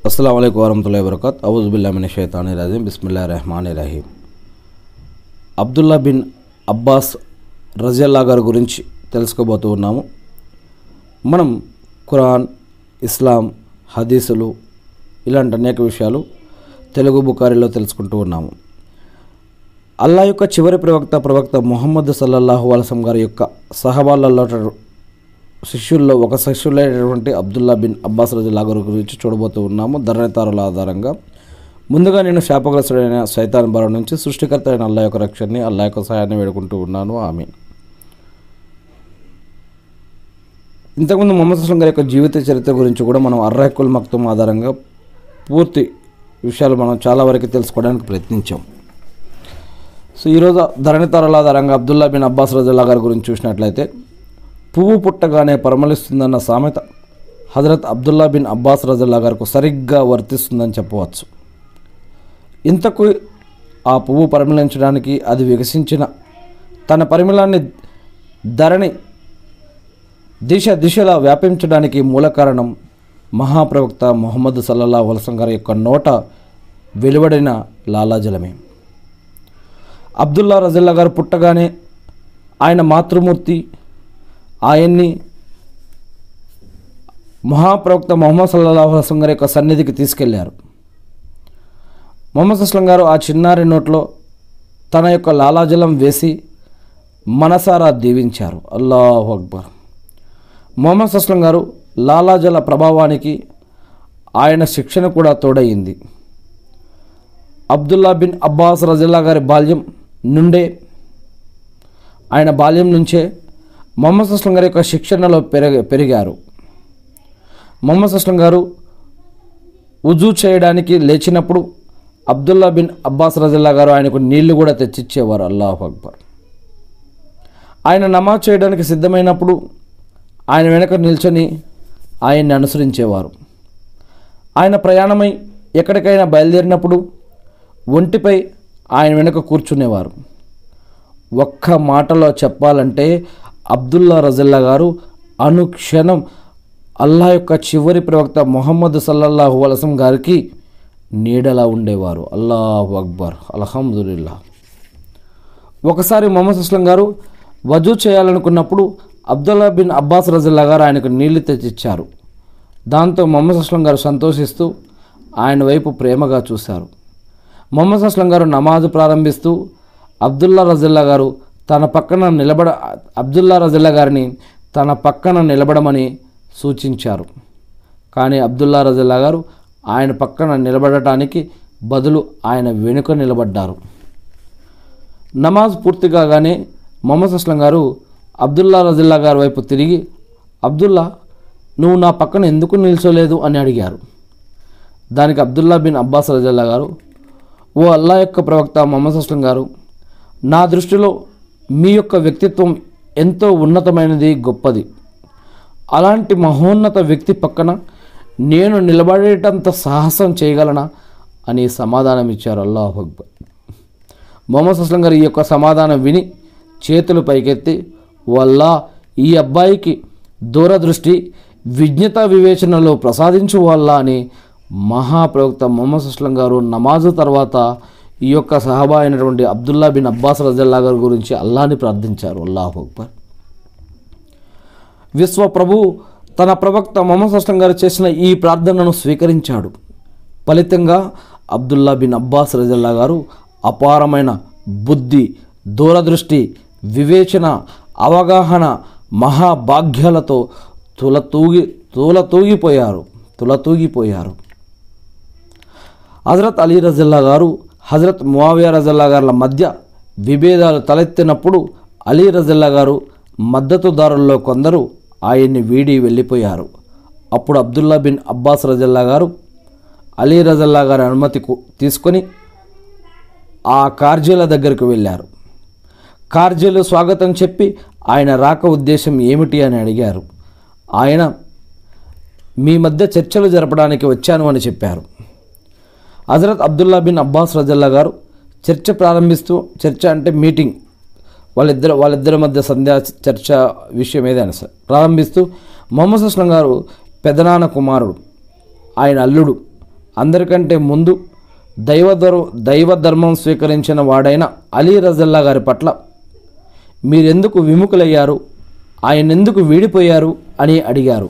అస్సలం అయికు వరహతుల్లా వరకత్ అవుజుబుల్లామిన షైతాని రజీం బిస్మిల్లా రెహమాన్ రహీం అబ్దుల్లా బిన్ అబ్బాస్ రజియల్లా గారి గురించి తెలుసుకోబోతూ ఉన్నాము మనం ఖురాన్ ఇస్లాం హదీసులు ఇలాంటి అనేక విషయాలు తెలుగు బుకారిలో తెలుసుకుంటూ ఉన్నాము అల్లా యొక్క చివరి ప్రవక్త ప్రవక్త ముహమ్మద్ సల్లల్లాహు అలసం గారి యొక్క సహబాలలో శిష్యుల్లో ఒక శిష్యులైనటువంటి అబ్దుల్లా బిన్ అబ్బాస్ రజుల్లా గారి గురించి చూడబోతూ ఉన్నాము ధరణితారుల ఆధారంగా ముందుగా నేను శాపగ్రస్తుడైన సైతాన్ బారి నుంచి సృష్టికర్త అయిన అల్లా యొక్క రక్షణని అల్లా యొక్క సహాయాన్ని వేడుకుంటూ ఉన్నాను ఆమె ఇంతకుముందు మొహమ్మద్ అస్లం గారి యొక్క జీవిత చరిత్ర గురించి కూడా మనం అర్రాకుల్ మక్తం ఆధారంగా పూర్తి విషయాలు మనం చాలా వరకు తెలుసుకోవడానికి ప్రయత్నించాం సో ఈరోజు ధరణితారుల ఆధారంగా అబ్దుల్లా బిన్ అబ్బాస్ రజల్లా గారి గురించి చూసినట్లయితే పువ్వు పుట్టగానే పరిమళిస్తుందన్న సామెత హజరత్ అబ్దుల్లా బిన్ అబ్బాస్ రజల్లా గారికి సరిగ్గా వర్తిస్తుందని చెప్పవచ్చు ఇంతకు ఆ పువ్వు పరిమళించడానికి అది వికసించిన తన పరిమళాన్ని ధరణి దిశ దిశలా వ్యాపించడానికి మూల కారణం మహాప్రవక్త మొహమ్మద్ సల్లల్లా వలసం గారి యొక్క నోట వెలువడిన లాలాజలమే అబ్దుల్లా రజల్లా గారు పుట్టగానే ఆయన మాతృమూర్తి ఆయన్ని మహాప్రవక్త మొహమ్మద్ సల్లాహు అస్లం గారి యొక్క సన్నిధికి తీసుకెళ్లారు మొహమ్మద్ అస్లం గారు ఆ చిన్నారి నోట్లో తన యొక్క లాలాజలం వేసి మనసారా దీవించారు అల్లాహు అక్బర్ మొహమ్మద్ అస్లం గారు లాలాజల ప్రభావానికి ఆయన శిక్షణ కూడా తోడయింది అబ్దుల్లా బిన్ అబ్బాస్ రజిల్లా గారి బాల్యం నుండే ఆయన బాల్యం నుంచే మొహమ్మద్ అస్లం గారి యొక్క శిక్షణలో పెరగ పెరిగారు మొహమ్మద్ అస్లం గారు ఉజూ చేయడానికి లేచినప్పుడు అబ్దుల్లా బిన్ అబ్బాస్ రజిల్లా గారు ఆయనకు నీళ్లు కూడా తెచ్చిచ్చేవారు అల్లాహు అక్బర్ ఆయన నమాజ్ చేయడానికి సిద్ధమైనప్పుడు ఆయన వెనక నిల్చొని ఆయన్ని అనుసరించేవారు ఆయన ప్రయాణమై ఎక్కడికైనా బయలుదేరినప్పుడు ఒంటిపై ఆయన వెనుక కూర్చునేవారు ఒక్క మాటలో చెప్పాలంటే అబ్దుల్లా రజల్లా గారు అనుక్షణం అల్లా యొక్క చివరి ప్రవక్త మొహమ్మద్ సల్లల్లాహు అలసం గారికి నీడలా ఉండేవారు అల్లాహు అక్బర్ అల్హమ్దుల్లా ఒకసారి మొహమ్మద్ అస్లం గారు వజూ చేయాలనుకున్నప్పుడు అబ్దుల్లా బిన్ అబ్బాస్ రజల్లా గారు ఆయనకు నీళ్లు తెచ్చిచ్చారు దాంతో మొహమ్మద్ అస్లం గారు సంతోషిస్తూ ఆయన వైపు ప్రేమగా చూశారు మొహమ్మద్ అస్లం గారు నమాజు ప్రారంభిస్తూ అబ్దుల్లా రజల్లా గారు తన పక్కన నిలబడ అబ్దుల్లా రజల్లా గారిని తన పక్కన నిలబడమని సూచించారు కానీ అబ్దుల్లా రజల్లా గారు ఆయన పక్కన నిలబడటానికి బదులు ఆయన వెనుక నిలబడ్డారు నమాజ్ పూర్తి కాగానే మొహమ్మద్ అస్లం గారు అబ్దుల్లా రజిల్లా గారి వైపు తిరిగి అబ్దుల్లా నువ్వు నా పక్కన ఎందుకు నిల్చోలేదు అని అడిగారు దానికి అబ్దుల్లా బిన్ అబ్బాస్ రజల్లా గారు ఓ అల్లా యొక్క ప్రవక్త మొహమ్మద్ అస్లం గారు నా దృష్టిలో మీ యొక్క వ్యక్తిత్వం ఎంతో ఉన్నతమైనది గొప్పది అలాంటి మహోన్నత వ్యక్తి పక్కన నేను నిలబడేటంత సాహసం చేయగలనా అని సమాధానం ఇచ్చారు అల్లాహు అక్బర్ మొహమ్మద్ అస్లం గారు ఈ యొక్క సమాధానం విని చేతులు పైకెత్తి వల్ల ఈ అబ్బాయికి దూరదృష్టి విజ్ఞత వివేచనలో ప్రసాదించు వల్ల అని మహాప్రవక్త మొహమ్మద్ అస్లం గారు నమాజు తర్వాత ఈ యొక్క సహబా అయినటువంటి అబ్దుల్లా బిన్ అబ్బాస్ రజల్లా గారి గురించి అల్లాని ప్రార్థించారు అల్లాహు అక్బర్ విశ్వ ప్రభు తన ప్రవక్త మొహమ్మద్ అస్లం గారు చేసిన ఈ ప్రార్థనను స్వీకరించాడు ఫలితంగా అబ్దుల్లా బిన్ అబ్బాస్ రజల్లా గారు అపారమైన బుద్ధి దూరదృష్టి వివేచన అవగాహన మహాభాగ్యాలతో తులతూగి తులతూగిపోయారు తులతూగిపోయారు హజరత్ అలీ రజల్లా గారు హజరత్ మువావియా రజల్లా గారుల మధ్య విభేదాలు తలెత్తినప్పుడు అలీ రజల్లా గారు మద్దతుదారుల్లో కొందరు ఆయన్ని వీడి వెళ్ళిపోయారు అప్పుడు అబ్దుల్లా బిన్ అబ్బాస్ రజల్లా గారు అలీ రజల్లా గారి అనుమతి కు- తీసుకొని ఆ కార్జీల దగ్గరకు వెళ్ళారు కార్జీలు స్వాగతం చెప్పి ఆయన రాక ఉద్దేశం ఏమిటి అని అడిగారు ఆయన మీ మధ్య చర్చలు జరపడానికి వచ్చాను అని చెప్పారు హజరత్ అబ్దుల్లా బిన్ అబ్బాస్ రజల్లా గారు చర్చ ప్రారంభిస్తూ చర్చ అంటే మీటింగ్ వాళ్ళిద్దరు వాళ్ళిద్దరి మధ్య సంధ్యా చర్చ విషయం ఏదైనా సరే ప్రారంభిస్తూ మొహమ్మద్ అస్లం గారు పెదనాన్న కుమారుడు ఆయన అల్లుడు అందరికంటే ముందు దైవ ధర్మ దైవ ధర్మం స్వీకరించిన వాడైన అలీ రజల్లా గారి పట్ల మీరెందుకు విముఖులయ్యారు ఆయన ఎందుకు వీడిపోయారు అని అడిగారు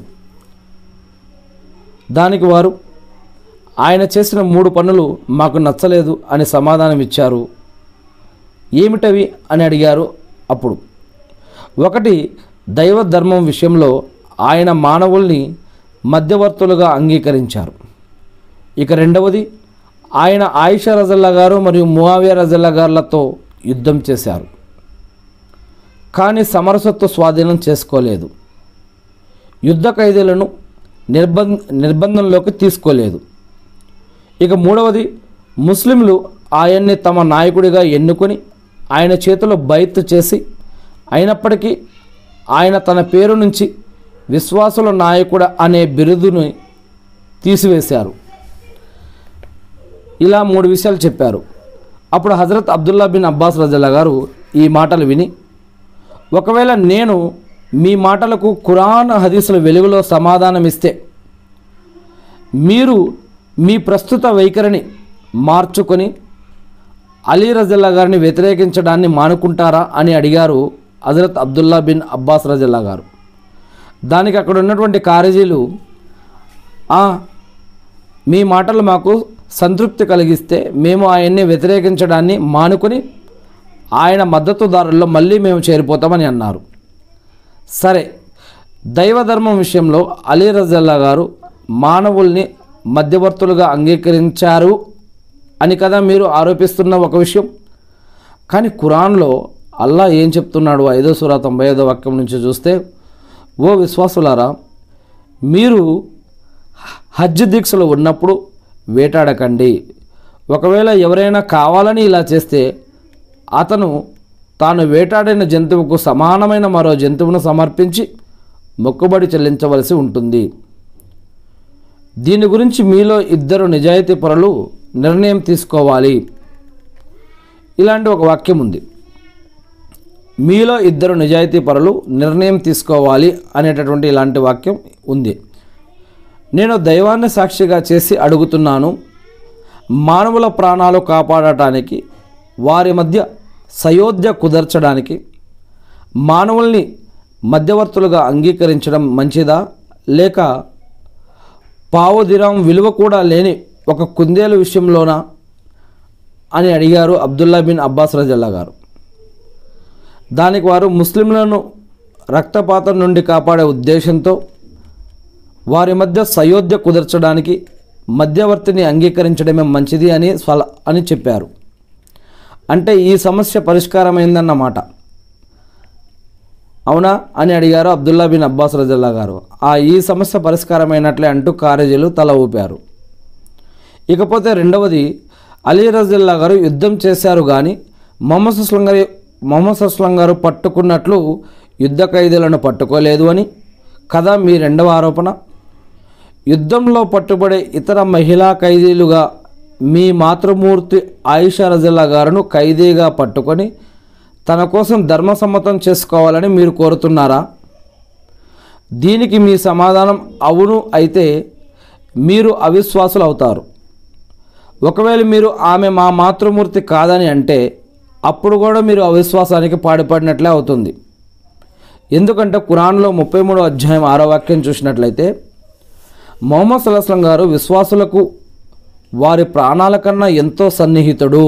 దానికి వారు ఆయన చేసిన మూడు పనులు మాకు నచ్చలేదు అని సమాధానం ఇచ్చారు ఏమిటవి అని అడిగారు అప్పుడు ఒకటి దైవ ధర్మం విషయంలో ఆయన మానవుల్ని మధ్యవర్తులుగా అంగీకరించారు ఇక రెండవది ఆయన ఆయిషా రజల్లా గారు మరియు మువావియా రజల్లా గారులతో యుద్ధం చేశారు కానీ సమరసత్వ స్వాధీనం చేసుకోలేదు యుద్ధ ఖైదీలను నిర్బంధ నిర్బంధంలోకి తీసుకోలేదు ఇక మూడవది ముస్లింలు ఆయన్ని తమ నాయకుడిగా ఎన్నుకొని ఆయన చేతిలో బైత్ చేసి అయినప్పటికీ ఆయన తన పేరు నుంచి విశ్వాసుల నాయకుడు అనే బిరుదుని తీసివేశారు ఇలా మూడు విషయాలు చెప్పారు అప్పుడు హజరత్ అబ్దుల్లా బిన్ అబ్బాస్ రజల్లా గారు ఈ మాటలు విని ఒకవేళ నేను మీ మాటలకు ఖురాన్ హదీసుల వెలుగులో సమాధానం ఇస్తే మీరు మీ ప్రస్తుత వైఖరిని మార్చుకొని అలీ రజల్లా గారిని వ్యతిరేకించడాన్ని మానుకుంటారా అని అడిగారు హజరత్ అబ్దుల్లా బిన్ అబ్బాస్ రజల్లా గారు దానికి అక్కడ ఉన్నటువంటి కారేజీలు "ఆ, మీ మాటలు మాకు సంతృప్తి కలిగిస్తే మేము ఆయన్ని వ్యతిరేకించడాన్ని మానుకొని ఆయన మద్దతుదారుల్లో మళ్ళీ మేము చేరిపోతామని అన్నారు సరే దైవధర్మం విషయంలో అలీ రజల్లా గారు మానవుల్ని మధ్యవర్తులుగా అంగీకరించారు అని కదా మీరు ఆరోపిస్తున్న ఒక విషయం కానీ ఖురాన్లో అల్లా ఏం చెప్తున్నాడు ఐదో సురా తొంభై ఐదో వాక్యం నుంచి చూస్తే ఓ విశ్వాసులారా మీరు హజ్ దీక్షలో ఉన్నప్పుడు వేటాడకండి ఒకవేళ ఎవరైనా కావాలని ఇలా చేస్తే అతను తాను వేటాడిన జంతువుకు సమానమైన మరో జంతువును సమర్పించి మొక్కుబడి చెల్లించవలసి ఉంటుంది దీని గురించి మీలో ఇద్దరు నిజాయితీ పరులు నిర్ణయం తీసుకోవాలి ఇలాంటి ఒక వాక్యం ఉంది మీలో ఇద్దరు నిజాయితీ పరులు నిర్ణయం తీసుకోవాలి అనేటటువంటి ఇలాంటి వాక్యం ఉంది నేను దైవాన్ని సాక్షిగా చేసి అడుగుతున్నాను మానవుల ప్రాణాలు కాపాడటానికి వారి మధ్య సయోధ్య కుదర్చడానికి మానవుల్ని మధ్యవర్తులుగా అంగీకరించడం మంచిదా లేక పావుదిరం విలువ కూడా లేని ఒక కుందేలు విషయంలోనా అని అడిగారు అబ్దుల్లా బిన్ అబ్బాస్ రజల్లా గారు దానికి వారు ముస్లింలను రక్తపాతం నుండి కాపాడే ఉద్దేశంతో వారి మధ్య సయోధ్య కుదర్చడానికి మధ్యవర్తిని అంగీకరించడమే మంచిది అని స్వల అని చెప్పారు అంటే ఈ సమస్య పరిష్కారమైందన్నమాట అవునా అని అడిగారు అబ్దుల్లా బిన్ అబ్బాస్ రజల్లా గారు ఆ ఈ సమస్య పరిష్కారమైనట్లే అంటూ కారేజీలు తల ఊపారు ఇకపోతే రెండవది అలీ రజల్లా గారు యుద్ధం చేశారు కానీ మొహమ్మద్ అస్లం గారి మొహమ్మద్ అస్లం గారు పట్టుకున్నట్లు యుద్ధ ఖైదీలను పట్టుకోలేదు అని కదా మీ రెండవ ఆరోపణ యుద్ధంలో పట్టుబడే ఇతర మహిళా ఖైదీలుగా మీ మాతృమూర్తి ఆయిషా రజల్లా గారును ఖైదీగా పట్టుకొని తన కోసం ధర్మసమ్మతం చేసుకోవాలని మీరు కోరుతున్నారా దీనికి మీ సమాధానం అవును అయితే మీరు అవిశ్వాసులు అవుతారు ఒకవేళ మీరు ఆమె మా మాతృమూర్తి కాదని అంటే అప్పుడు కూడా మీరు అవిశ్వాసానికి పాడిపడినట్లే అవుతుంది ఎందుకంటే కురాన్లో ముప్పై మూడో అధ్యాయం ఆరో వాక్యం చూసినట్లయితే మొహమ్మద్ సల్లాహం గారు విశ్వాసులకు వారి ప్రాణాల కన్నా ఎంతో సన్నిహితుడు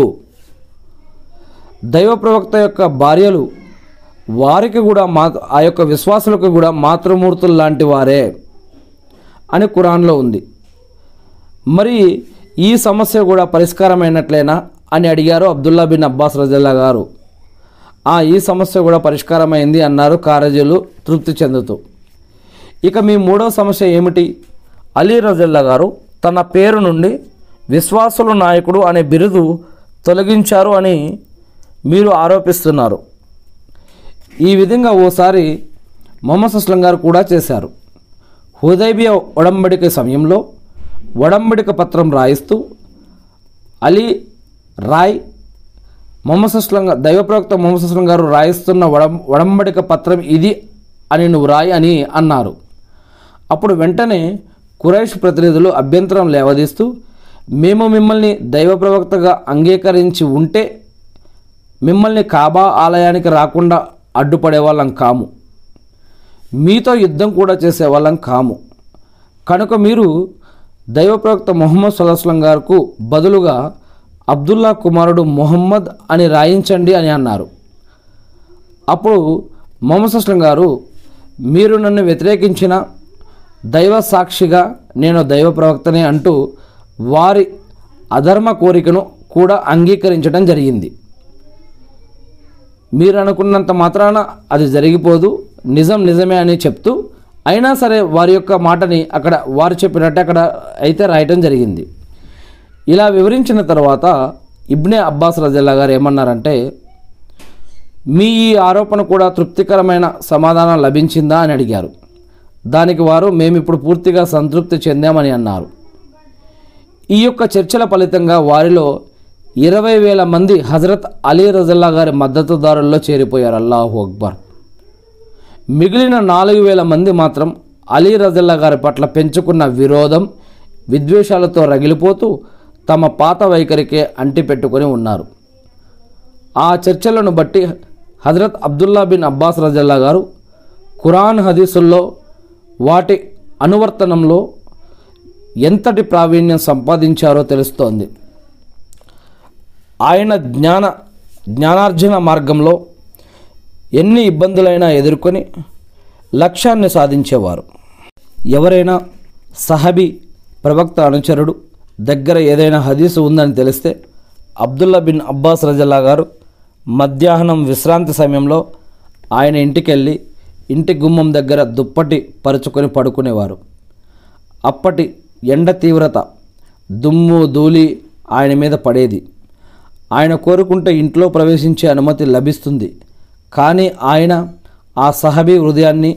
దైవ ప్రవక్త యొక్క భార్యలు వారికి కూడా మా ఆ యొక్క విశ్వాసులకు కూడా మాతృమూర్తులు లాంటి వారే అని కురాన్లో ఉంది మరి ఈ సమస్య కూడా పరిష్కారమైనట్లేనా అని అడిగారు అబ్దుల్లా బిన్ అబ్బాస్ రజల్లా గారు ఆ ఈ సమస్య కూడా పరిష్కారమైంది అన్నారు కారజీలు తృప్తి చెందుతూ ఇక మీ మూడో సమస్య ఏమిటి అలీ రజల్లా గారు తన పేరు నుండి విశ్వాసుల నాయకుడు అనే బిరుదు తొలగించారు అని మీరు ఆరోపిస్తున్నారు ఈ విధంగా ఓసారి మొహమ్మద్ అస్లం గారు కూడా చేశారు హుదైబియా ఒడంబడిక సమయంలో ఒడంబడిక పత్రం రాయిస్తూ అలీ రాయ్ మొహమ్మద్ అస్లం గా- దైవ ప్రవక్త మొహమ్మద్ అస్లం గారు రాయిస్తున్న ఒడం ఒడంబడిక పత్రం ఇది అని నువ్వు రాయి అని అన్నారు అప్పుడు వెంటనే కురైష్ ప్రతినిధులు అభ్యంతరం లేవదీస్తూ మేము మిమ్మల్ని దైవ ప్రవక్తగా అంగీకరించి ఉంటే మిమ్మల్ని కాబా ఆలయానికి రాకుండా అడ్డుపడే వాళ్ళం కాము మీతో యుద్ధం కూడా చేసే వాళ్ళం కాము కనుక మీరు దైవ ప్రవక్త మొహమ్మద్ సల్లాహం గారికి బదులుగా అబ్దుల్లా కుమారుడు మొహమ్మద్ అని రాయించండి అని అన్నారు అప్పుడు మొహమ్మద్ అస్లం గారు మీరు నన్ను వ్యతిరేకించిన దైవ సాక్షిగా నేను దైవ ప్రవక్తనే అంటూ వారి అధర్మ కోరికను కూడా అంగీకరించడం జరిగింది మీరు అనుకున్నంత మాత్రాన అది జరిగిపోదు నిజం నిజమే అని చెప్తూ అయినా సరే వారి యొక్క మాటని అక్కడ వారు చెప్పినట్టు అక్కడ అయితే రాయటం జరిగింది ఇలా వివరించిన తర్వాత ఇబ్నే అబ్బాస్ రజల్లా గారు ఏమన్నారంటే మీ ఈ ఆరోపణ కూడా తృప్తికరమైన సమాధానం లభించిందా అని అడిగారు దానికి వారు మేము ఇప్పుడు పూర్తిగా సంతృప్తి చెందామని అన్నారు ఈ యొక్క చర్చల ఫలితంగా వారిలో ఇరవై వేల మంది హజరత్ అలీ రజల్లా గారి మద్దతుదారుల్లో చేరిపోయారు అల్లాహు అక్బర్ మిగిలిన నాలుగు వేల మంది మాత్రం అలీ రజల్లా గారి పట్ల పెంచుకున్న విరోధం విద్వేషాలతో రగిలిపోతూ తమ పాత వైఖరికే అంటిపెట్టుకొని ఉన్నారు ఆ చర్చలను బట్టి హజరత్ అబ్దుల్లా బిన్ అబ్బాస్ రజల్లా గారు ఖురాన్ హదీసుల్లో వాటి అనువర్తనంలో ఎంతటి ప్రావీణ్యం సంపాదించారో తెలుస్తోంది ఆయన జ్ఞాన జ్ఞానార్జన మార్గంలో ఎన్ని ఇబ్బందులైనా ఎదుర్కొని లక్ష్యాన్ని సాధించేవారు ఎవరైనా సహబీ ప్రవక్త అనుచరుడు దగ్గర ఏదైనా హదీసు ఉందని తెలిస్తే అబ్దుల్లా బిన్ అబ్బాస్ రజల్లా గారు మధ్యాహ్నం విశ్రాంతి సమయంలో ఆయన ఇంటికెళ్ళి ఇంటి గుమ్మం దగ్గర దుప్పటి పరుచుకొని పడుకునేవారు అప్పటి ఎండ తీవ్రత దుమ్ము ధూళి ఆయన మీద పడేది ఆయన కోరుకుంటే ఇంట్లో ప్రవేశించే అనుమతి లభిస్తుంది కానీ ఆయన ఆ సహబీ హృదయాన్ని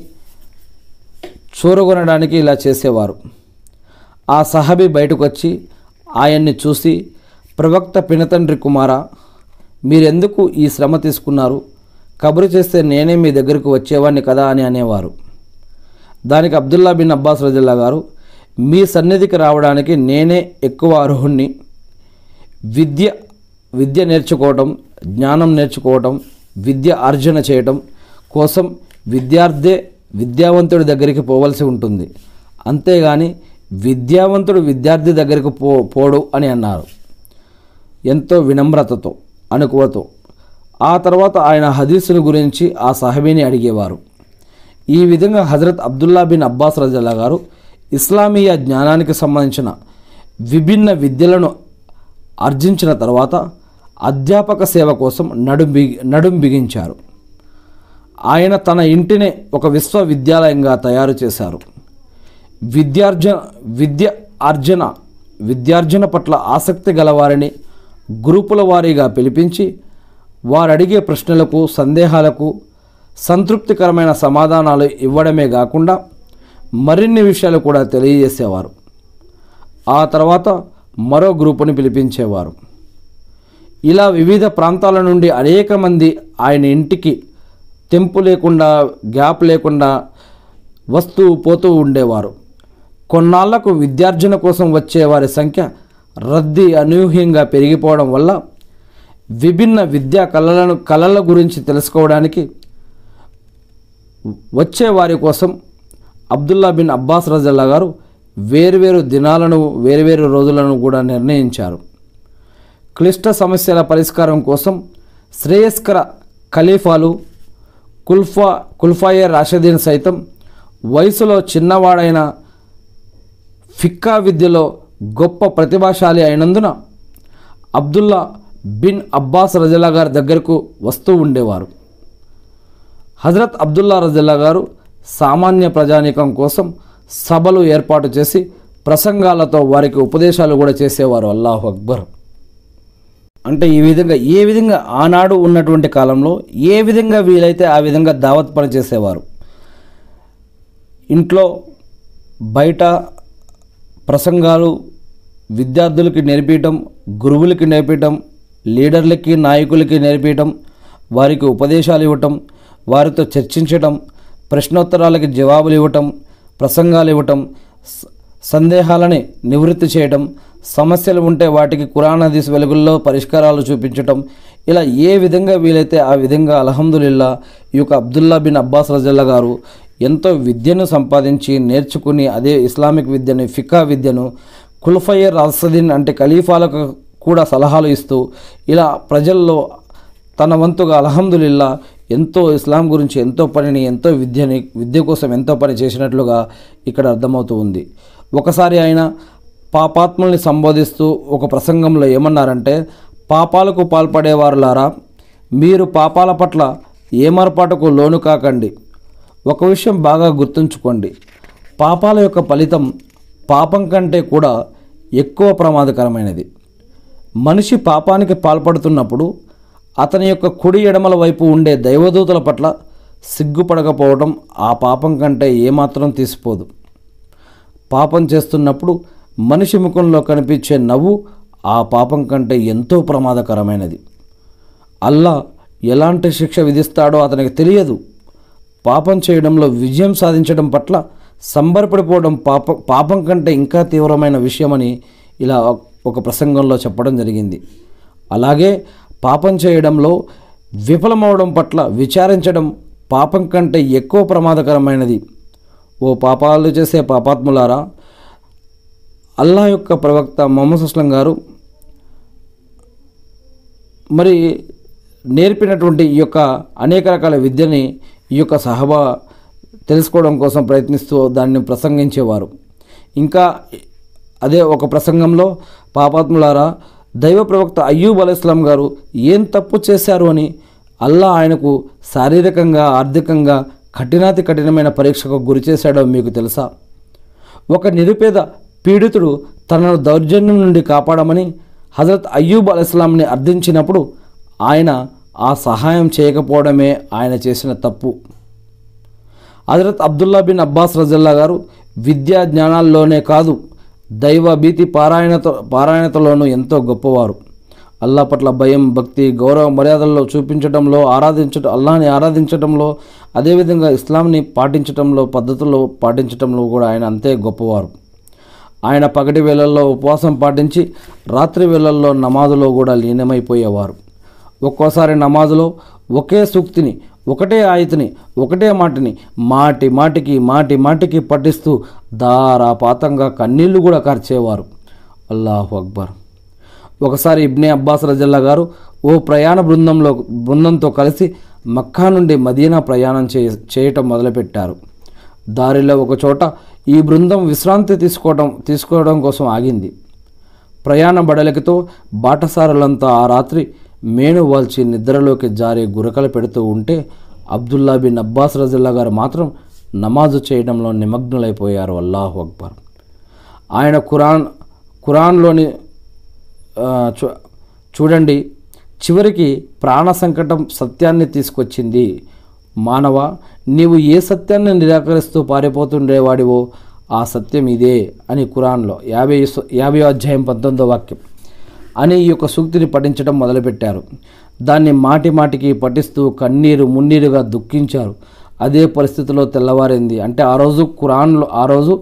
చూరగొనడానికి ఇలా చేసేవారు ఆ సహబీ బయటకు వచ్చి ఆయన్ని చూసి ప్రవక్త పినతండ్రి కుమారా మీరెందుకు ఈ శ్రమ తీసుకున్నారు కబురు చేస్తే నేనే మీ దగ్గరకు వచ్చేవాడిని కదా అని అనేవారు దానికి అబ్దుల్లా బిన్ అబ్బాస్ రజల్లా గారు మీ సన్నిధికి రావడానికి నేనే ఎక్కువ అర్హుణ్ణి విద్య విద్య నేర్చుకోవటం జ్ఞానం నేర్చుకోవటం విద్య ఆర్జన చేయటం కోసం విద్యార్థే విద్యావంతుడి దగ్గరికి పోవలసి ఉంటుంది అంతేగాని విద్యావంతుడు విద్యార్థి దగ్గరికి పో పోడు అని అన్నారు ఎంతో వినమ్రతతో అనుకువతో ఆ తర్వాత ఆయన హదీసుని గురించి ఆ సహబీని అడిగేవారు ఈ విధంగా హజరత్ అబ్దుల్లా బిన్ అబ్బాస్ రజల్లా గారు ఇస్లామీయ జ్ఞానానికి సంబంధించిన విభిన్న విద్యలను ఆర్జించిన తర్వాత అధ్యాపక సేవ కోసం నడుం బిగి నడుం బిగించారు ఆయన తన ఇంటినే ఒక విశ్వవిద్యాలయంగా తయారు చేశారు విద్యార్జన విద్య ఆర్జన విద్యార్జన పట్ల ఆసక్తి గలవారిని గ్రూపుల వారీగా పిలిపించి వారు అడిగే ప్రశ్నలకు సందేహాలకు సంతృప్తికరమైన సమాధానాలు ఇవ్వడమే కాకుండా మరిన్ని విషయాలు కూడా తెలియజేసేవారు ఆ తర్వాత మరో గ్రూపుని పిలిపించేవారు ఇలా వివిధ ప్రాంతాల నుండి అనేక మంది ఆయన ఇంటికి తెంపు లేకుండా గ్యాప్ లేకుండా వస్తూ పోతూ ఉండేవారు కొన్నాళ్లకు విద్యార్జన కోసం వచ్చే వారి సంఖ్య రద్దీ అనూహ్యంగా పెరిగిపోవడం వల్ల విభిన్న విద్యా కళలను కళల గురించి తెలుసుకోవడానికి వచ్చే వారి కోసం అబ్దుల్లా బిన్ అబ్బాస్ రజల్లా గారు వేరువేరు దినాలను వేరువేరు రోజులను కూడా నిర్ణయించారు క్లిష్ట సమస్యల పరిష్కారం కోసం శ్రేయస్కర ఖలీఫాలు కుల్ఫా కుల్ఫాయే రాషదీన్ సైతం వయసులో చిన్నవాడైన ఫిక్కా విద్యలో గొప్ప ప్రతిభాశాలి అయినందున అబ్దుల్లా బిన్ అబ్బాస్ రజల్లా గారి దగ్గరకు వస్తూ ఉండేవారు హజరత్ అబ్దుల్లా రజల్లా గారు సామాన్య ప్రజానీకం కోసం సభలు ఏర్పాటు చేసి ప్రసంగాలతో వారికి ఉపదేశాలు కూడా చేసేవారు అల్లాహు అక్బర్ అంటే ఈ విధంగా ఏ విధంగా ఆనాడు ఉన్నటువంటి కాలంలో ఏ విధంగా వీలైతే ఆ విధంగా దావత్ పని చేసేవారు ఇంట్లో బయట ప్రసంగాలు విద్యార్థులకి నేర్పించడం గురువులకి నేర్పించడం లీడర్లకి నాయకులకి నేర్పించడం వారికి ఉపదేశాలు ఇవ్వటం వారితో చర్చించడం ప్రశ్నోత్తరాలకి జవాబులు ఇవ్వటం ప్రసంగాలు ఇవ్వటం స- సందేహాలని నివృత్తి చేయటం సమస్యలు ఉంటే వాటికి కురాన్ హదీస్ వెలుగుల్లో పరిష్కారాలు చూపించటం ఇలా ఏ విధంగా వీలైతే ఆ విధంగా అల్హమ్దులిల్లా ఈ యొక్క అబ్దుల్లా బిన్ అబ్బాస్ రజల్లా గారు ఎంతో విద్యను సంపాదించి నేర్చుకుని అదే ఇస్లామిక్ విద్యను ఫికా విద్యను కుల్ఫయ్యర్ అసదీన్ అంటే ఖలీఫాలకు కూడా సలహాలు ఇస్తూ ఇలా ప్రజల్లో తన వంతుగా అల్హమ్దులిల్లా ఎంతో ఇస్లాం గురించి ఎంతో పనిని ఎంతో విద్యని విద్య కోసం ఎంతో పని చేసినట్లుగా ఇక్కడ అర్థమవుతూ ఉంది ఒకసారి ఆయన పాపాత్ముల్ని సంబోధిస్తూ ఒక ప్రసంగంలో ఏమన్నారంటే పాపాలకు పాల్పడేవారులారా మీరు పాపాల పట్ల ఏమరపాటుకు లోను కాకండి ఒక విషయం బాగా గుర్తుంచుకోండి పాపాల యొక్క ఫలితం పాపం కంటే కూడా ఎక్కువ ప్రమాదకరమైనది మనిషి పాపానికి పాల్పడుతున్నప్పుడు అతని యొక్క కుడి ఎడమల వైపు ఉండే దైవదూతల పట్ల సిగ్గుపడకపోవడం ఆ పాపం కంటే ఏమాత్రం తీసిపోదు పాపం చేస్తున్నప్పుడు మనిషి ముఖంలో కనిపించే నవ్వు ఆ పాపం కంటే ఎంతో ప్రమాదకరమైనది అల్లా ఎలాంటి శిక్ష విధిస్తాడో అతనికి తెలియదు పాపం చేయడంలో విజయం సాధించడం పట్ల సంబరపడిపోవడం పాప పాపం కంటే ఇంకా తీవ్రమైన విషయమని ఇలా ఒక ప్రసంగంలో చెప్పడం జరిగింది అలాగే పాపం చేయడంలో విఫలమవడం పట్ల విచారించడం పాపం కంటే ఎక్కువ ప్రమాదకరమైనది ఓ పాపాలు చేసే పాపాత్ములారా అల్లా యొక్క ప్రవక్త మొహమ్మద్ అస్లం గారు మరి నేర్పినటువంటి ఈ యొక్క అనేక రకాల విద్యని ఈ యొక్క సహబా తెలుసుకోవడం కోసం ప్రయత్నిస్తూ దాన్ని ప్రసంగించేవారు ఇంకా అదే ఒక ప్రసంగంలో పాపాత్ములారా దైవ ప్రవక్త అయ్యూబ్ అలైస్లాం గారు ఏం తప్పు చేశారు అని అల్లా ఆయనకు శారీరకంగా ఆర్థికంగా కఠినాతి కఠినమైన పరీక్షకు గురి చేశాడో మీకు తెలుసా ఒక నిరుపేద పీడితుడు తనను దౌర్జన్యం నుండి కాపాడమని హజరత్ అయ్యూబ్ అలైస్లాంని అర్థించినప్పుడు ఆయన ఆ సహాయం చేయకపోవడమే ఆయన చేసిన తప్పు హజరత్ అబ్దుల్లా బిన్ అబ్బాస్ రజల్లా గారు విద్యా జ్ఞానాల్లోనే కాదు దైవ భీతి పారాయణత పారాయణతలోనూ ఎంతో గొప్పవారు అల్లా పట్ల భయం భక్తి గౌరవ మర్యాదల్లో చూపించడంలో ఆరాధించడం అల్లాని ఆరాధించడంలో అదేవిధంగా ఇస్లాంని పాటించడంలో పద్ధతుల్లో పాటించడంలో కూడా ఆయన అంతే గొప్పవారు ఆయన పగటి వేళల్లో ఉపవాసం పాటించి రాత్రి వేళల్లో నమాజులో కూడా లీనమైపోయేవారు ఒక్కోసారి నమాజులో ఒకే సూక్తిని ఒకటే ఆయతిని ఒకటే మాటిని మాటి మాటికి మాటి మాటికి పఠిస్తూ ధారాపాతంగా కన్నీళ్లు కూడా కార్చేవారు అల్లాహు అక్బర్ ఒకసారి ఇబ్నే అబ్బాస్ రజల్లా గారు ఓ ప్రయాణ బృందంలో బృందంతో కలిసి మక్కా నుండి మదీనా ప్రయాణం చే చేయటం మొదలుపెట్టారు దారిలో ఒక చోట ఈ బృందం విశ్రాంతి తీసుకోవడం తీసుకోవడం కోసం ఆగింది ప్రయాణ బడలికతో బాటసారులంతా ఆ రాత్రి మేను వాల్చి నిద్రలోకి జారి గురకలు పెడుతూ ఉంటే అబ్దుల్లా బిన్ అబ్బాస్ రజల్లా గారు మాత్రం నమాజు చేయడంలో నిమగ్నులైపోయారు అల్లాహు అక్బర్ ఆయన ఖురాన్ ఖురాన్లోని ఆ, చూ చూడండి చివరికి ప్రాణ సంకటం సత్యాన్ని తీసుకొచ్చింది మానవ నీవు ఏ సత్యాన్ని నిరాకరిస్తూ పారిపోతుండేవాడివో ఆ సత్యం ఇదే అని ఖురాన్లో యాభై సు- యాభై అధ్యాయం పంతొమ్మిదో వాక్యం అని ఈ యొక్క సూక్తిని పఠించడం మొదలుపెట్టారు దాన్ని మాటి మాటికి పఠిస్తూ కన్నీరు మున్నీరుగా దుఃఖించారు అదే పరిస్థితిలో తెల్లవారింది అంటే ఆ రోజు ఖురాన్లో ఆ రోజు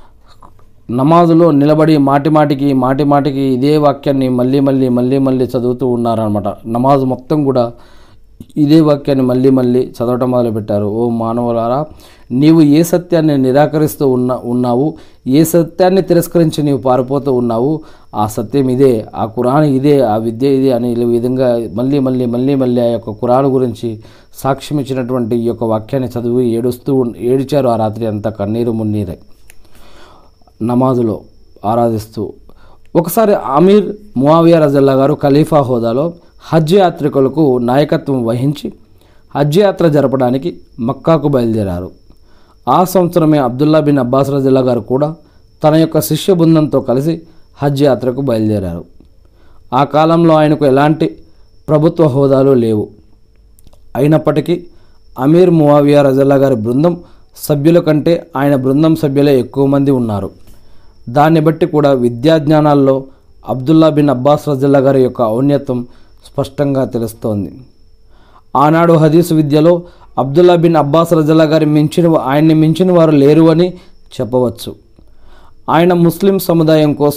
నమాజులో నిలబడి మాటి మాటికి మాటి మాటికి ఇదే వాక్యాన్ని మళ్ళీ మళ్ళీ మళ్ళీ మళ్ళీ చదువుతూ ఉన్నారనమాట నమాజ్ మొత్తం కూడా ఇదే వాక్యాన్ని మళ్ళీ మళ్ళీ చదవటం మొదలుపెట్టారు ఓ మానవులారా నీవు ఏ సత్యాన్ని నిరాకరిస్తూ ఉన్న ఉన్నావు ఏ సత్యాన్ని తిరస్కరించి నీవు పారిపోతూ ఉన్నావు ఆ సత్యం ఇదే ఆ కురాన్ ఇదే ఆ విద్య ఇదే అని ఈ విధంగా మళ్ళీ మళ్ళీ మళ్ళీ మళ్ళీ ఆ యొక్క కురాన్ గురించి సాక్ష్యం ఇచ్చినటువంటి ఈ యొక్క వాక్యాన్ని చదివి ఏడుస్తూ ఉన్- ఏడిచారు ఆ రాత్రి అంతా కన్నీరు మున్నీరే నమాజులో ఆరాధిస్తూ ఒకసారి అమీర్ మువావియా రజల్లా గారు ఖలీఫా హోదాలో హజ్ యాత్రికులకు నాయకత్వం వహించి హజ్ యాత్ర జరపడానికి మక్కాకు బయలుదేరారు ఆ సంవత్సరమే అబ్దుల్లా బిన్ అబ్బాస్ రజల్లా గారు కూడా తన యొక్క శిష్య బృందంతో కలిసి హజ్ యాత్రకు బయలుదేరారు ఆ కాలంలో ఆయనకు ఎలాంటి ప్రభుత్వ హోదాలు లేవు అయినప్పటికీ అమీర్ మువావియా రజల్లా గారి బృందం సభ్యుల కంటే ఆయన బృందం సభ్యులే ఎక్కువ మంది ఉన్నారు దాన్ని బట్టి కూడా విద్యా జ్ఞానాల్లో అబ్దుల్లా బిన్ అబ్బాస్ రజల్లా గారి యొక్క ఔన్నత్యం స్పష్టంగా తెలుస్తోంది ఆనాడు హదీసు విద్యలో అబ్దుల్లా బిన్ అబ్బాస్ రజల్లా గారి మించిన ఆయన్ని మించిన వారు లేరు అని చెప్పవచ్చు ఆయన ముస్లిం సముదాయం కోసం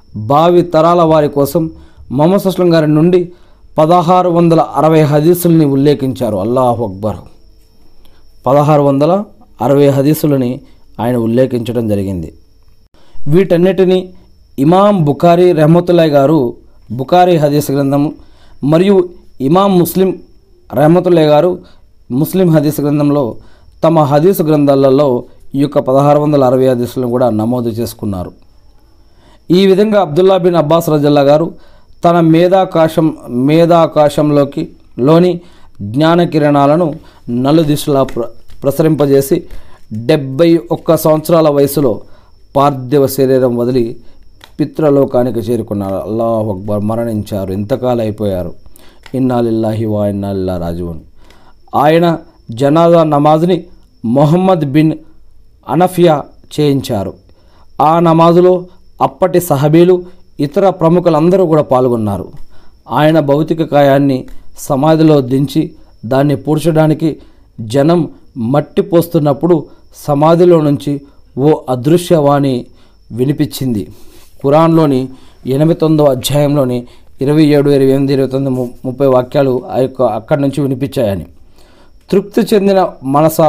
భావి తరాల వారి కోసం మొహమ్మద్ అస్లం గారి నుండి పదహారు వందల అరవై హదీసుల్ని ఉల్లేఖించారు అల్లాహు అక్బర్ పదహారు వందల అరవై హదీసులని ఆయన ఉల్లేఖించడం జరిగింది వీటన్నిటిని ఇమాం బుఖారీ రెహమతుల్లాయ్ గారు బుఖారీ హదీస్ గ్రంథం మరియు ఇమాం ముస్లిం రెహమతుల్లాయ్ గారు ముస్లిం హదీస్ గ్రంథంలో తమ హదీసు గ్రంథాలలో ఈ యొక్క పదహారు వందల అరవై హదీసులను కూడా నమోదు చేసుకున్నారు ఈ విధంగా అబ్దుల్లా బిన్ అబ్బాస్ రజల్లా గారు తన మేధాకాశం మేధాకాశంలోకి లోని జ్ఞాన కిరణాలను నలుదిశలా ప్ర ప్రసరింపజేసి డెబ్బై ఒక్క సంవత్సరాల వయసులో పార్థివ శరీరం వదిలి పిత్రలోకానికి చేరుకున్నారు అల్లాహ్ అక్బర్ మరణించారు ఇంతకాలం అయిపోయారు ఇన్నాలిల్లాహి వా ఇన్నాలిల్లా రాజువన్ ఆయన జనాజా నమాజ్ని మొహమ్మద్ బిన్ అనఫియా చేయించారు ఆ నమాజులో అప్పటి సహబీలు ఇతర ప్రముఖులందరూ కూడా పాల్గొన్నారు ఆయన భౌతిక కాయాన్ని సమాధిలో దించి దాన్ని పూడ్చడానికి జనం మట్టి పోస్తున్నప్పుడు సమాధిలో నుంచి ఓ అదృశ్యవాణి వినిపించింది ఖురాన్లోని ఎనభై తొమ్మిదో అధ్యాయంలోని ఇరవై ఏడు ఇరవై ఎనిమిది ఇరవై తొమ్మిది ము- ముప్పై వాక్యాలు ఆ యొక్క అక్కడి నుంచి వినిపించాయని తృప్తి చెందిన మనస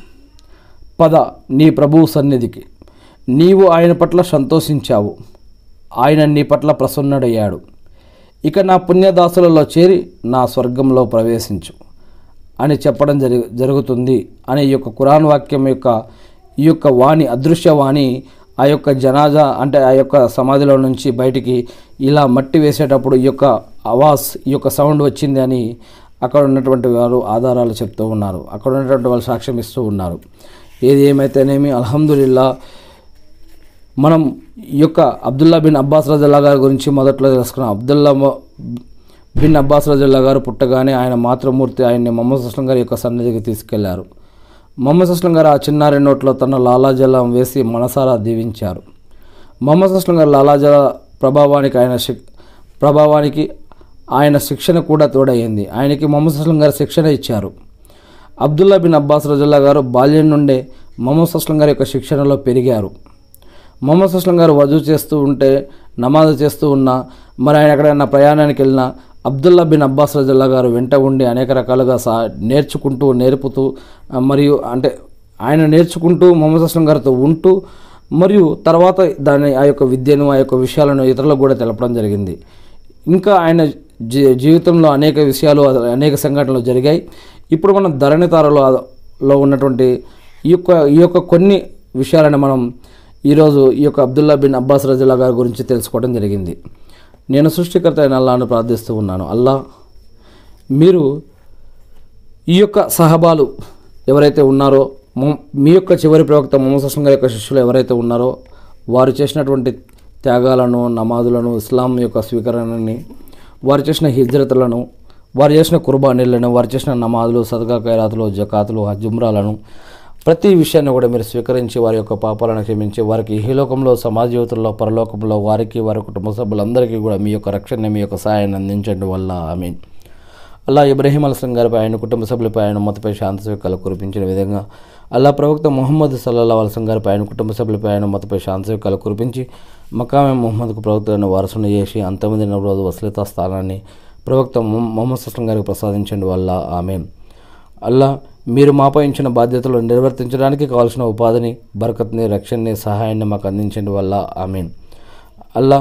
పద నీ ప్రభువు సన్నిధికి నీవు ఆయన పట్ల సంతోషించావు ఆయన నీ పట్ల ప్రసన్నుడయ్యాడు ఇక నా పుణ్యదాసులలో చేరి నా స్వర్గంలో ప్రవేశించు అని చెప్పడం జరి జరుగుతుంది అనే ఈ యొక్క కురాన్ వాక్యం యొక్క ఈ యొక్క వాణి అదృశ్య వాణి ఆ యొక్క జనాజా అంటే ఆ యొక్క సమాధిలో నుంచి బయటికి ఇలా మట్టి వేసేటప్పుడు ఈ యొక్క అవాస్ ఈ యొక్క సౌండ్ వచ్చింది అని అక్కడ ఉన్నటువంటి వారు ఆధారాలు చెప్తూ ఉన్నారు అక్కడ ఉన్నటువంటి వాళ్ళు సాక్ష్యం ఇస్తూ ఉన్నారు ఏది ఏమైతేనేమి అల్హమ్దులిల్లా మనం ఈ యొక్క అబ్దుల్లా బిన్ అబ్బాస్ రజల్లా గారి గురించి మొదట్లో తెలుసుకున్నాం అబ్దుల్లా మొ- బిన్ అబ్బాస్ రజల్లా గారు పుట్టగానే ఆయన మాతృమూర్తి ఆయన్ని మొహమ్మద్ అస్లం గారి యొక్క సన్నిధికి తీసుకెళ్లారు మొహమ్మద్ అస్లం గారు ఆ చిన్నారి నోట్లో తన లాలాజలం వేసి మనసారా దీవించారు మొహమ్మద్ అస్లం గారు లాలాజల ప్రభావానికి ఆయన శిక్ ప్రభావానికి ఆయన శిక్షణ కూడా తోడయ్యింది ఆయనకి మొహమ్మద్ అస్లం గారు శిక్షణ ఇచ్చారు అబ్దుల్లా బిన్ అబ్బాస్ రజల్లా గారు బాల్యం నుండే మొహమ్మద్ అస్లం గారి యొక్క శిక్షణలో పెరిగారు మొహమ్మద్ అస్లం గారు వజూ చేస్తూ ఉంటే నమాజ్ చేస్తూ ఉన్నా మరి ఆయన ఎక్కడైనా ప్రయాణానికి వెళ్ళినా అబ్దుల్లా బిన్ అబ్బాస్ రజల్లా గారు వెంట ఉండి అనేక రకాలుగా సా నేర్చుకుంటూ నేర్పుతూ ఆ, మరియు అంటే ఆయన నేర్చుకుంటూ మొహమ్మద్ అస్లం గారితో ఉంటూ మరియు తర్వాత దాని ఆ యొక్క విద్యను ఆ యొక్క విషయాలను ఇతరులకు కూడా తెలపడం జరిగింది ఇంకా ఆయన జీ జీవితంలో అనేక విషయాలు అనేక సంఘటనలు జరిగాయి ఇప్పుడు మనం ధరణి తారలో లో ఉన్నటువంటి ఈ యొక్క ఈ యొక్క కొన్ని విషయాలను మనం ఈరోజు ఈ యొక్క అబ్దుల్లా బిన్ అబ్బాస్ రజల్లా గారి గురించి తెలుసుకోవడం జరిగింది నేను సృష్టికర్త అయిన అల్లాను ప్రార్థిస్తూ ఉన్నాను అల్లా మీరు ఈ యొక్క సహబాలు ఎవరైతే ఉన్నారో మొ- మీ యొక్క చివరి ప్రవక్త మొహమ్మద్ అస్లం గారి యొక్క శిష్యులు ఎవరైతే ఉన్నారో వారు చేసినటువంటి త్యాగాలను నమాజులను ఇస్లాం యొక్క స్వీకరణని వారు చేసిన హిజ్రతులను వారు చేసిన కుర్బానీలను వారు చేసిన నమాజులు సదకా ఖైరాతులు జకాతులు హజుమ్రాలను ప్రతి విషయాన్ని కూడా మీరు స్వీకరించి వారి యొక్క పాపాలను క్షమించి వారికి ఇహలోకంలో సమాజ జీవితంలో పరలోకంలో వారికి వారి కుటుంబ సభ్యులందరికీ కూడా మీ యొక్క రక్షణ మీ యొక్క సహాయాన్ని అందించండి వల్ల ఐ అల్లా ఇబ్రహీం అల్స్లం గారిపై ఆయన కుటుంబ సభ్యులపై ఆయన మొత్తపై శాంతి స్వీకాలు కురిపించిన విధంగా అల్లా ప్రవక్త ముహమ్మద్ సల్లా అల్సం గారిపై ఆయన కుటుంబ సభ్యులపై ఆయన మొత్తపై శాంతి స్వీకాలు కురిపించి మకామే ముహమ్మద్కు ప్రవక్తను వారసును చేసి అంతమంది రోజు వసలితా స్థానాన్ని ప్రవక్త మొహ- మొహమ్మద్ అస్లం గారికి ప్రసాదించండి వల్ల ఆమె అల్లా మీరు మాపై ఇచ్చిన బాధ్యతలు నిర్వర్తించడానికి కావాల్సిన ఉపాధిని బరకత్ని రక్షణని సహాయాన్ని మాకు అందించండి వల్ల ఆమెన్ అల్లా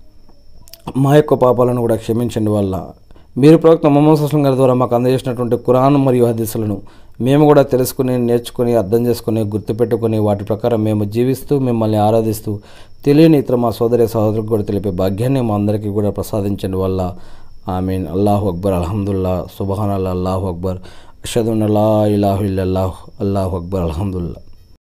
మా యొక్క పాపాలను కూడా క్షమించండి వల్ల మీరు ప్రవక్త మొహమ్మద్ అస్లం గారి ద్వారా మాకు అందజేసినటువంటి కురాన్ మరియు హదీసులను మేము కూడా తెలుసుకుని నేర్చుకుని అర్థం చేసుకుని గుర్తుపెట్టుకుని వాటి ప్రకారం మేము జీవిస్తూ మిమ్మల్ని ఆరాధిస్తూ తెలియని ఇతర మా సోదరి సహోదరులకు కూడా తెలిపే భాగ్యాన్ని మా అందరికీ కూడా ప్రసాదించండి వల్ల ఆమీన్ అల్లాహు అక్బర్ అల్హమ్దుల్లా సుబహాన్ అల్లా అల్లాహు అక్బర్ అషదున్ అల్లా ఇలాహు ఇల్లల్లాహు అల్లాహు అక్బర్ అల్హమ్దుల్లా